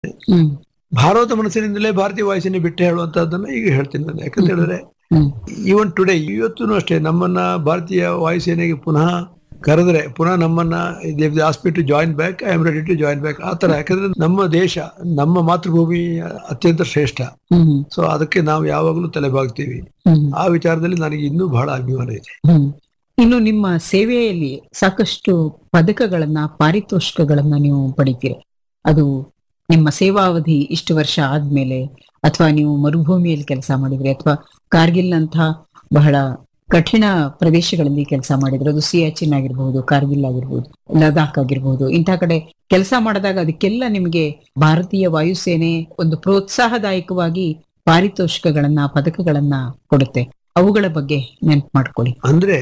ಹ್ಮ್ ಭಾರತ ಮನಸ್ಸಿನಿಂದಲೇ ಭಾರತೀಯ ವಾಯುಸೇನೆ ಬಿಟ್ಟು ಹೇಳುವಂತಹದ್ದನ್ನ ಈಗ ಹೇಳ್ತೀನಿ ನಾನು ಯಾಕಂತ ಹೇಳಿದ್ರೆ ಹ್ಮ್ ಈವನ್ ಟುಡೇ ಇವತ್ತೂ ಅಷ್ಟೇ ನಮ್ಮನ್ನ ಭಾರತೀಯ ವಾಯುಸೇನೆಗೆ ಪುನಃ ಕರೆದ್ರೆ ಪುನಃ ನಮ್ಮನ್ನ ಆಸ್ಪಿ to join back I am ready to join back ಆ ತರ ಯಾಕಂದ್ರೆ ನಮ್ಮ ದೇಶ ನಮ್ಮ ಮಾತೃಭೂಮಿ ಅತ್ಯಂತ ಶ್ರೇಷ್ಠ ಹ್ಮ್ ಸೊ ಅದಕ್ಕೆ ನಾವು ಯಾವಾಗಲೂ ತಲೆಬಾಗ್ತೀವಿ ಹ್ಮ್ ಆ ವಿಚಾರದಲ್ಲಿ ನನಗೆ ಇನ್ನೂ ಬಹಳ ಅಭಿಮಾನ ಇದೆ ಹ್ಮ್ ಇನ್ನು ನಿಮ್ಮ ಸೇವೆಯಲ್ಲಿ ಸಾಕಷ್ಟು ಪದಕಗಳನ್ನ ಪಾರಿತೋಷಿಕಗಳನ್ನ ನೀವು ಪಡಿತೀರಿ ಅದು ನಿಮ್ಮ ಸೇವಾವಧಿ ಇಷ್ಟು ವರ್ಷ ಆದ್ಮೇಲೆ ಅಥವಾ ನೀವು ಮರುಭೂಮಿಯಲ್ಲಿ ಕೆಲಸ ಮಾಡಿದ್ರಿ ಅಥವಾ ಕಾರ್ಗಿಲ್ ಅಂತ ಬಹಳ ಕಠಿಣ ಪ್ರದೇಶಗಳಲ್ಲಿ ಕೆಲಸ ಮಾಡಿದ್ರೆ ಅದು ಸಿಯಾಚಿನ್ ಆಗಿರ್ಬಹುದು ಕಾರ್ಗಿಲ್ ಆಗಿರ್ಬಹುದು ಲದಾಖ್ ಆಗಿರ್ಬಹುದು ಇಂಥ ಕಡೆ ಕೆಲಸ ಮಾಡಿದಾಗ ಅದಕ್ಕೆಲ್ಲ ನಿಮಗೆ ಭಾರತೀಯ ವಾಯುಸೇನೆ ಒಂದು ಪ್ರೋತ್ಸಾಹದಾಯಕವಾಗಿ ಪಾರಿತೋಷಿಕಗಳನ್ನ ಪದಕಗಳನ್ನ ಕೊಡುತ್ತೆ ಅವುಗಳ ಬಗ್ಗೆ ನೆನ್ಪು ಮಾಡ್ಕೊಳ್ಳಿ ಅಂದ್ರೆ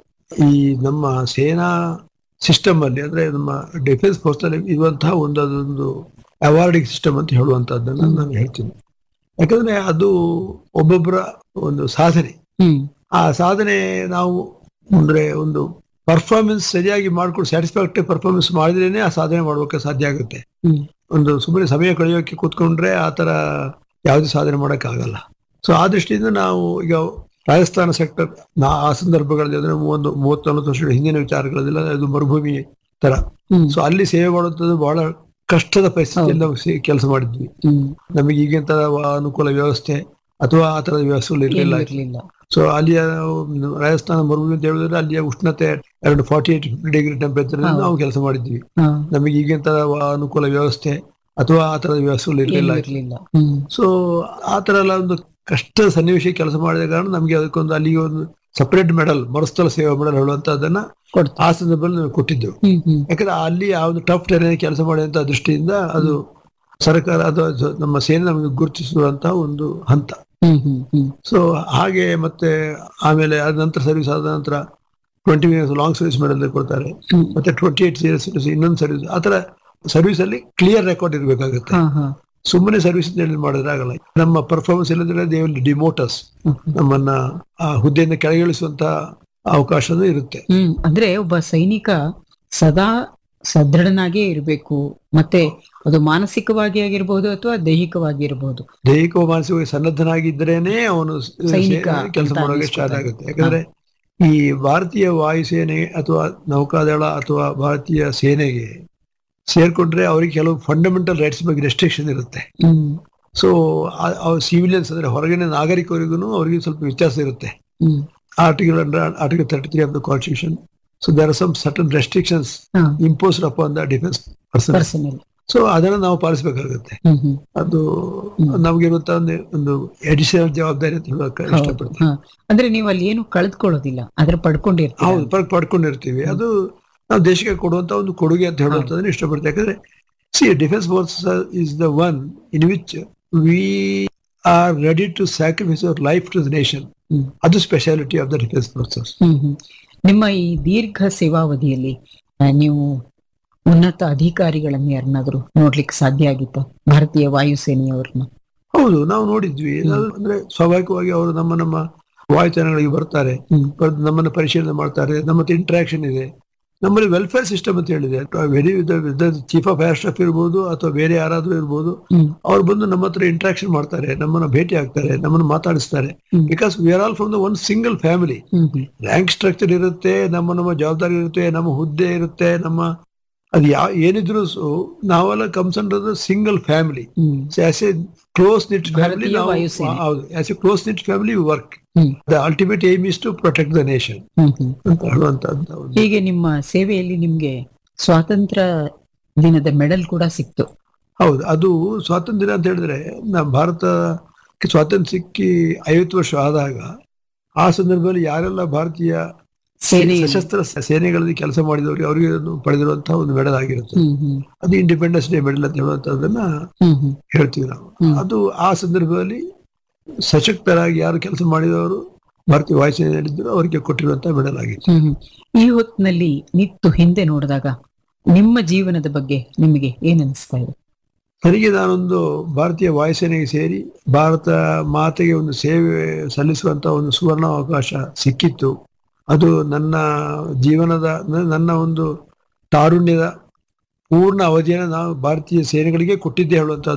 ಈ ನಮ್ಮ ಸೇನಾ ಸಿಸ್ಟಮ್ ಅಲ್ಲಿ ಅಂದ್ರೆ ನಮ್ಮ ಡಿಫೆನ್ಸ್ ಫೋರ್ಸ್ ಅಲ್ಲಿ ಇರುವಂತಹ ಒಂದು ಅದೊಂದು ಅವಾರ್ಡಿಂಗ್ ಸಿಸ್ಟಮ್ ಅಂತ ಹೇಳುವಂತಹದ್ದನ್ನ ನಾನು ಹೇಳ್ತೀನಿ ಯಾಕಂದ್ರೆ ಅದು ಒಬ್ಬೊಬ್ಬರ ಒಂದು ಸಾಧನೆ ಹ್ಮ್ ಆ ಸಾಧನೆ ನಾವು ಅಂದ್ರೆ ಒಂದು ಪರ್ಫಾರ್ಮೆನ್ಸ್ ಸರಿಯಾಗಿ ಮಾಡ್ಕೊಂಡು ಸ್ಯಾಟಿಸ್ಫ್ಯಾಕ್ಟರಿ ಪರ್ಫಾರ್ಮೆನ್ಸ್ ಮಾಡಿದ್ರೇನೆ ಆ ಸಾಧನೆ ಮಾಡೋಕೆ ಸಾಧ್ಯ ಆಗುತ್ತೆ ಹ್ಮ್ ಒಂದು ಸುಮ್ಮನೆ ಸಮಯ ಕಳೆಯೋಕೆ ಕೂತ್ಕೊಂಡ್ರೆ ಆ ತರ ಯಾವುದೇ ಸಾಧನೆ ಆಗಲ್ಲ ಸೊ ಆ ದೃಷ್ಟಿಯಿಂದ ನಾವು ಈಗ ರಾಜಸ್ಥಾನ ಸೆಕ್ಟರ್ ನಾ ಆ ಸಂದರ್ಭಗಳಲ್ಲಿ ಅಂದ್ರೆ ಒಂದು ಮೂವತ್ತು ನಲವತ್ತು ವರ್ಷಗಳ ಹಿಂದಿನ ವಿಚಾರಗಳದೆಲ್ಲ ಅದು ಮರುಭೂಮಿ ತರ ಹ್ಮ್ ಸೊ ಅಲ್ಲಿ ಸೇವೆ ಮಾಡುವಂಥದ್ದು ಬಹಳ ಕಷ್ಟದ ಪರಿಸ್ಥಿತಿಯಲ್ಲಿ ನಾವು ಕೆಲಸ ಮಾಡಿದ್ವಿ ಹ್ಮ್ ನಮಗೆ ಈಗಿನ ಅನುಕೂಲ ವ್ಯವಸ್ಥೆ ಅಥವಾ ಆ ತರದ ವ್ಯವಸ್ಥೆಗಳು ಇರಲಿಲ್ಲ ಏನೂ ಇರ್ಲಿಲ್ಲ ಸೊ ಅಲ್ಲಿಯ ರಾಜಸ್ಥಾನ ಮರುಭೂಮಿ ಅಂತ ಹೇಳಿದ್ರೆ ಅಲ್ಲಿಯ ಉಷ್ಣತೆ ಎರಡು ಫಾರ್ಟಿ ಏಟ್ ಡಿಗ್ರಿ ಟೆಂಪರೇಚರ್ ಹೌದು. ನಾವು ಕೆಲಸ ಮಾಡಿದ್ವಿ ಹಾ, ನಮಗೆ ಈಗಿನ ತರ ಅನುಕೂಲ ವ್ಯವಸ್ಥೆ ಅಥವಾ ಆ ತರದ ವ್ಯವಸ್ಥೆಗಳು ಏನೂ ಇರಲಿಲ್ಲ ಇರ್ಲಿಲ್ಲ ಹ್ಮ್ ಸೊ ಆ ತರ ಎಲ್ಲ ಒಂದು ಕಷ್ಟದ ಸನ್ನಿವೇಶ ಕೆಲಸ ಮಾಡಿದ ಕಾರಣ ನಮಗೆ ಅದಕ್ಕೊಂದು ಅಲ್ಲಿಗೆ ಒಂದು ಸಪರೇಟ್ ಮೆಡಲ್ ಮರುಸ್ಥಳ ಸೇವಾ ಮೆಡಲ್ ಹೇಳುವಂತಹದ್ದನ್ನ ಕೊಡ್ತಾರೆ ಆ ಸಂದರ್ಭದಲ್ಲಿ ನಾವು ಕೊಟ್ಟಿದ್ದೆವು ಹ್ಮ್ ಹ್ಮ್ ಯಾಕಂದ್ರೆ ಅಲ್ಲಿ ಆ ಒಂದು ಟಫ್ ಟೆರನ್ ಕೆಲಸ ಮಾಡುವಂತ ದೃಷ್ಟಿಯಿಂದ ಅದು ಸರ್ಕಾರ ಅಥವಾ ಸ- ನಮ್ಮ ಸೇನೆ ನಮಗೆ ಗುರುತಿಸುವಂತಹ ಒಂದು ಹಂತ ಹ್ಮ್ ಹ್ಮ್ ಹ್ಮ್ ಸೊ ಹಾಗೆ ಮತ್ತೆ ಆಮೇಲೆ ಅದ ನಂತರ ಸರ್ವಿಸ್ ಆದ ನಂತರ twenty years long service medal ಕೊಡ್ತಾರೆ ಹ್ಮ್. ಮತ್ತೆ ಟ್ವೆಂಟಿ ಏಟ್ ಇಯರ್ಸ್ ಇನ್ನೊಂದು ಸರ್ವಿಸ್ ಆ ತರ ಸರ್ವಿಸ್ ಅಲ್ಲಿ ಕ್ಲಿಯರ್ ರೆಕಾರ್ಡ್ ಇರಬೇಕಾಗುತ್ತೆ ಹಾ ಹಾ ಸುಮ್ಮನೆ ಸರ್ವಿಸ್ ಅಂತ ಹೇಳಿ ಮಾಡಿದ್ರೆ ಆಗಲ್ಲ ನಮ್ಮ ಪರ್ಫಾರ್ಮೆನ್ಸ್ ಇಲ್ಲದ್ರೆ ದೇ ವಿಲ್ ಡಿಮೋಟಸ್ ಹ್ಮ್ ಹ್ಮ್. ನಮ್ಮನ್ನ ಆ ಹುದ್ದೆಯಿಂದ ಕೆಳಗಿಳಿಸುವಂತ ಅವಕಾಶನೂ ಇರುತ್ತೆ ಹ್ಮ್ ಅಂದ್ರೆ ಒಬ್ಬ ಸೈನಿಕ ಸದಾ ಸದೃಢನಾಗೇ ಇರಬೇಕು ಮತ್ತೆ ಅದು ಮಾನಸಿಕವಾಗಿ ಆಗಿರ್ಬಹುದು ಅಥವಾ ದೈಹಿಕವಾಗಿ ಇರಬಹುದು ದೈಹಿಕ ಮಾನಸಿಕವಾಗಿ ಸನ್ನದ್ಧನಾಗಿದ್ದರೇನೆ ಅವನು ಸೈನಿಕ ಕೆಲಸ ಅಂತ ಮಾಡೋಕೆ ಅನ್ನಿಸ್ಕೊತಾ ಸ್ಟಾರ್ಟ್ ಆಗುತ್ತೆ ಯಾಕಂದ್ರೆ ಈ ಭಾರತೀಯ ವಾಯುಸೇನೆ ಅಥವಾ ನೌಕಾದಳ ಅಥವಾ ಭಾರತೀಯ ಸೇನೆಗೆ ಸೇರ್ಕೊಂಡ್ರೆ ಅವರಿಗೆ ಕೆಲವು ಫಂಡಮೆಂಟಲ್ ರೈಟ್ಸ್ ಬಗ್ಗೆ ರೆಸ್ಟ್ರಿಕ್ಷನ್ ಇರುತ್ತೆ ಹ್ಮ್ ಸೊ ಸಿವಿಲಿಯನ್ಸ್ ಅಂದ್ರೆ ಹೊರಗಿನ ನಾಗರಿಕರಿಗೂ ಅವರಿಗೆ ಸ್ವಲ್ಪ ವ್ಯತ್ಯಾಸ ಇರುತ್ತೆ hmm article under article thirty three of the constitution so there are some certain restrictions ಹಾ imposed upon the defence person personnel so ಅದನ್ನ ನಾವು ಪಾಲಿಸಬೇಕಾಗುತ್ತೆ ಹ್ಮ್ ಹ್ಮ್ ಅದು ಹ್ಮ್. ನಮ್ಗಿರುವಂತ ಒಂದು ಒಂದು ಎಡಿಷನಲ್ ಜವಾಬ್ದಾರಿ ಅಂತ ಹೇಳಕ್ ಹೌದು ಇಷ್ಟಪಡ್ತೀನಿ ಹಾ ಅಂದ್ರೆ ನೀವು ಅಲ್ಲಿ ಏನು ಕಳೆದುಕೊಳ್ಳೋದಿಲ್ಲ ಆದ್ರೆ ಪಡ್ಕೊಂಡಿರ್ತೀರ ಹೌದು ಪರ್ ಪಡ್ಕೊಂಡಿರ್ತೀವಿ ಅದು ನಾವು ದೇಶಕ್ಕೆ ಕೊಡುವಂತ ಒಂದು ಕೊಡುಗೆ ಅಂತ ಹೇಳುವಂತದನ್ನ ಇಷ್ಟಪಡ್ತೀವಿ ಯಾಕಂದ್ರೆ see defence force is the one in which we are ready to sacrifice our life to the nation hmm. ಅದು speciality of the defence forces hmm hmm. ನಿಮ್ಮ ಈ ದೀರ್ಘ ಸೇವಾವಧಿಯಲ್ಲಿ ಆ, ನೀವು ಉನ್ನತ ಅಧಿಕಾರಿಗಳನ್ನ ಯಾರನ್ನಾದ್ರೂ ನೋಡ್ಲಿಕ್ಕೆ ಸಾಧ್ಯ ಆಗಿತ್ತ ಭಾರತೀಯ ವಾಯುಸೇನೆಯವ್ರನ್ನ ಹೌದು ನಾವು ನೋಡಿದ್ವಿ ಅದು ಅಂದ್ರೆ ಸ್ವಾಭಾವಿಕವಾಗಿ ಅವರು ನಮ್ಮ ನಮ್ಮ ವಾಯುಯಾನಗಳಿಗೆ ಬರ್ತಾರೆ ಹ್ಮ್ ಬರ್ದು ನಮ್ಮನ್ನ ಪರಿಶೀಲನೆ ಮಾಡ್ತಾರೆ ನಮ್ಮ ಹತ್ರ ಇಂಟ್ರಾಕ್ಷನ್ ಇದೆ ನಮ್ಮಲ್ಲಿ ವೆಲ್ಫೇರ್ ಸಿಸ್ಟಮ್ ಅಂತ ಹೇಳಿದೆ very chief of air staff ಇರ್ಬೋದು ಅಥವಾ ಬೇರೆ ಯಾರಾದ್ರೂ ಇರ್ಬೋದು ಹ್ಮ್ ಅವ್ರು ಬಂದು ನಮ್ಮ ಹತ್ರ ಇಂಟ್ರಾಕ್ಷನ್ ಮಾಡ್ತಾರೆ ನಮ್ಮನ್ನ ಭೇಟಿ ಆಗ್ತಾರೆ ನಮ್ಮನ್ನ ಮಾತಾಡಿಸ್ತಾರೆ hmm. Because we are all from the one single family hmm hmm rank structure ಇರುತ್ತೆ ನಮ್ಮ ನಮ್ಮ ಜವಾಬ್ದಾರಿ ಇರುತ್ತೆ ನಮ್ಮ ಹುದ್ದೆ ಇರುತ್ತೆ ನಮ್ಮ ಅದು ಯಾವ ಏನಿದ್ರು ನಾವೆಲ್ಲ comes under the single family hmm as a close knit family ಭಾರತೀಯ ವಾಯುಸೇನೆ. ಹೌದು as a close knit family work hmm the ultimate aim is to protect the nation hmm hmm ಅಂತ ಹೇಳುವಂತದ್ದು ಒಂದು ಹೀಗೆ ನಿಮ್ಮ ಸೇವೆಯಲ್ಲಿ ನಿಮ್ಗೆ ಸ್ವಾತಂತ್ರ್ಯ ದಿನದ ಮೆಡಲ್ ಕೂಡ ಸಿಕ್ತು ಹೌದು ಅದು ಸ್ವಾತಂತ್ರ್ಯ ದಿನ ಅಂತ ಹೇಳಿದ್ರೆ ನಮ್ಮ ಭಾರತಕ್ಕೆ ಸ್ವಾತಂತ್ರ್ಯ ಸಿಕ್ಕಿ ಐವತ್ತು ವರ್ಷ ಆದಾಗ ಆ ಸಂದರ್ಭದಲ್ಲಿ ಯಾರೆಲ್ಲ ಭಾರತೀಯ ಸೇನೆಯಲ್ಲಿ. ಸಶಸ್ತ್ರ ಸೇನೆಗಳಲ್ಲಿ ಕೆಲಸ ಮಾಡಿದವರಿಗೆ ಅವರಿಗೆ ಅದು ಪಡೆದಿರುವಂತಹ ಒಂದು ಮೆಡಲ್ ಆಗಿರುತ್ತೆ ಹ್ಮ್ ಹ್ಮ್ ಅದು ಇಂಡಿಪೆಂಡೆನ್ಸ್ ಡೇ ಮೆಡಲ್ ಅಂತ ಹೇಳುವಂತದನ್ನ ಹ್ಮ್ ಹ್ಮ್ ಹೇಳ್ತೀವಿ ನಾವು ಹ್ಮ್. ಅದು ಆ ಸಂದರ್ಭದಲ್ಲಿ ಸಶಕ್ತರಾಗಿ ಯಾರು ಕೆಲಸ ಮಾಡಿದವರು ಭಾರತೀಯ ವಾಯುಸೇನೆಯಲ್ಲಿದ್ದರು ಅವರಿಗೆ ಕೊಟ್ಟಿರುವಂತಹ ಮೆಡಲ್ ಆಗಿತ್ತು ಹ್ಮ್ ಹ್ಮ್. ಈ ಹೊತ್ತಿನಲ್ಲಿ ನಿತ್ತು ಹಿಂದೆ ನೋಡಿದಾಗ ನಿಮ್ಮ ಜೀವನದ ಬಗ್ಗೆ ನಿಮಗೆ ಏನ್ ಅನಿಸ್ತಾ ಇದೆ ನನಗೆ ನಾನೊಂದು ಭಾರತೀಯ ವಾಯುಸೇನೆಗೆ ಸೇರಿ ಭಾರತ ಮಾತೆಗೆ ಒಂದು ಸೇವೆ ಸಲ್ಲಿಸುವಂತ ಒಂದು ಸುವರ್ಣ ಅವಕಾಶ ಸಿಕ್ಕಿತ್ತು ಅದು ನನ್ನ ಜೀವನದ ನ- ನನ್ನ ಒಂದು ತಾರುಣ್ಯದ ಪೂರ್ಣ ಅವಧಿಯನ್ನು ನಾವು ಭಾರತೀಯ ಸೇನೆಗಳಿಗೆ ಕೊಟ್ಟಿದ್ದೆ ಹೇಳುವಂತ